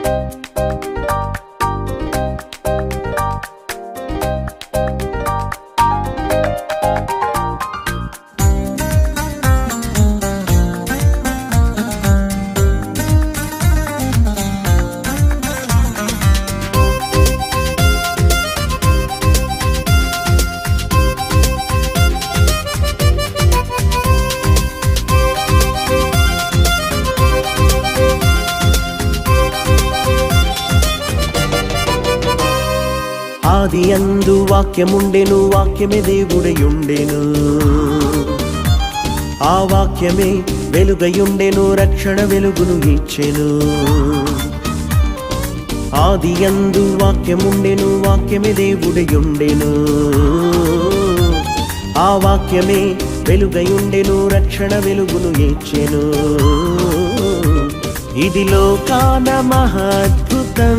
ఆది అందు వాక్యముండెను వాక్యమే దేవుడయుండెను ఆ వాక్యమే వెలుగయుండెను రక్షణ వెలుగును ఇచ్చెను ఆది అందు వాక్యముండెను వాక్యమే దేవుడయుండెను ఆ వాక్యమే వెలుగయుండెను రక్షణ వెలుగును ఇచ్చెను ఇది లోకాన మహాద్భుతం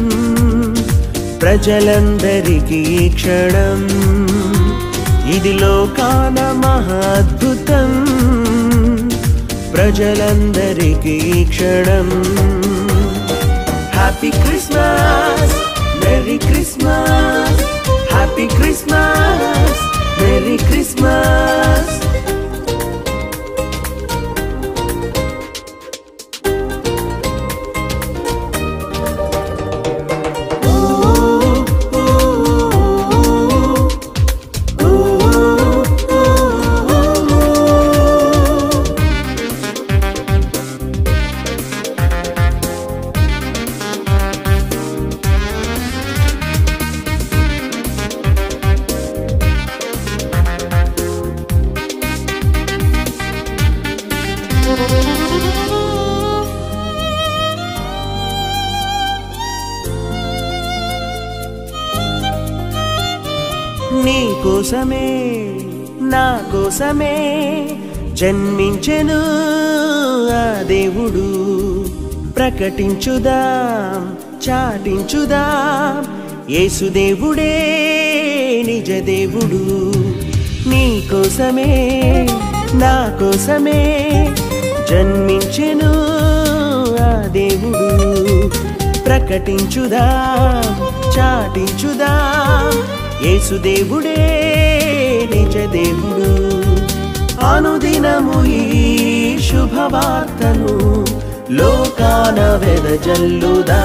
ప్రజలందరికీ ఈ క్షణం ఇది లోకాన మహాద్భుతం ప్రజలందరికీ ఈ క్షణం happy Christmas merry Christmas happy Christmas merry Christmas నీ కోసమే నా కోసమే జన్మించెను ఆ దేవుడు ప్రకటించుదాం చాటించుదాం యేసుదేవుడే నిజ దేవుడు నీ కోసమే నా కోసమే జన్మించెను ఆ దేవుడు ప్రకటించుదా చాటించుదా యేసుదేవుడే నిజ దేవుడు అనుదినము ఈ శుభవార్తను లోకాన వెదజల్లుదా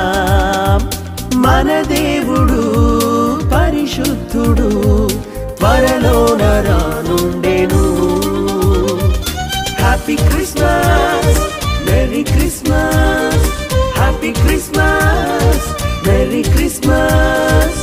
మన దేవుడు పరిశుద్ధుడు త్వరలోన రానుండెను happy Christmas merry Christmas happy Christmas merry Christmas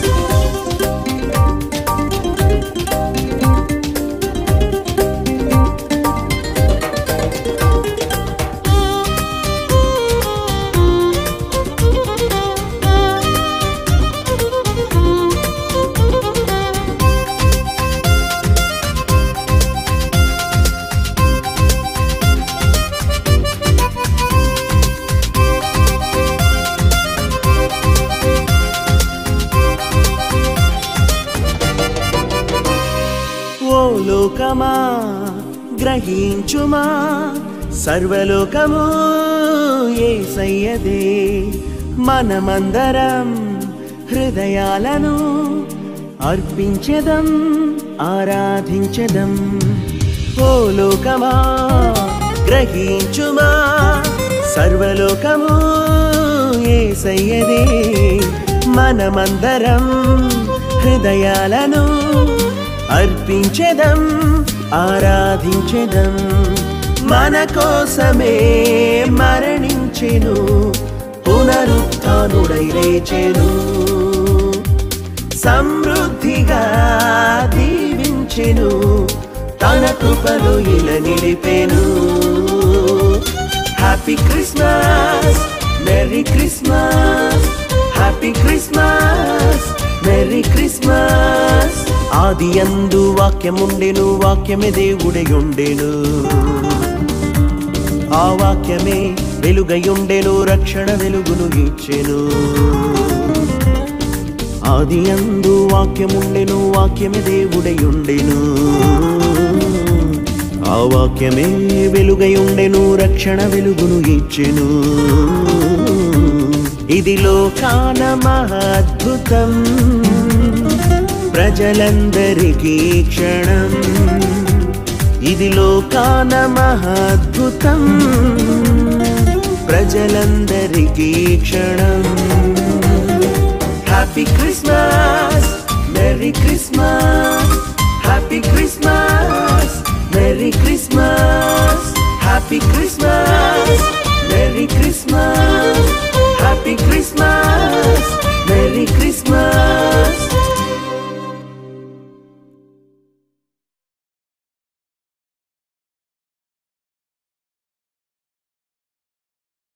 ఓ లోకమా గ్రహించుమా సర్వలోకము ఏసయ్యదే మనమందరం హృదయాలను అర్పించెదం ఆరాధించెదం ఓ లోకమా గ్రహించుమా సర్వలోకము ఏసయ్యదే మనమందరం హృదయాలను అర్పించెదం ఆరాధించెదం మన కోసమే మరణించెను పునరుత్నుడై లేచెను సమృద్ధిగా దీవించెను తన కృపను ఇలా నిలిపెను happy Christmas merry Christmas happy Christmas merry Christmas ఆది అందు వాక్యముండెను వాక్యమే దేవుడయుండెను ఆ వాక్యమే వెలుగయుండెను రక్షణ వెలుగును ఇచ్చెను ఆది అందు వాక్యముండెను వాక్యమే దేవుడయుండెను ఆ వాక్యమే వెలుగయుండెను రక్షణ వెలుగును ఇచ్చెను ఇది లోకాన మహాద్భుతం ప్రజలందరికీ క్షణం ఇది లోకాన మహాద్భుతం ప్రజలందరికీ క్షణం happy Christmas merry Christmas happy Christmas merry Christmas happy Christmas merry Christmas happy Christmas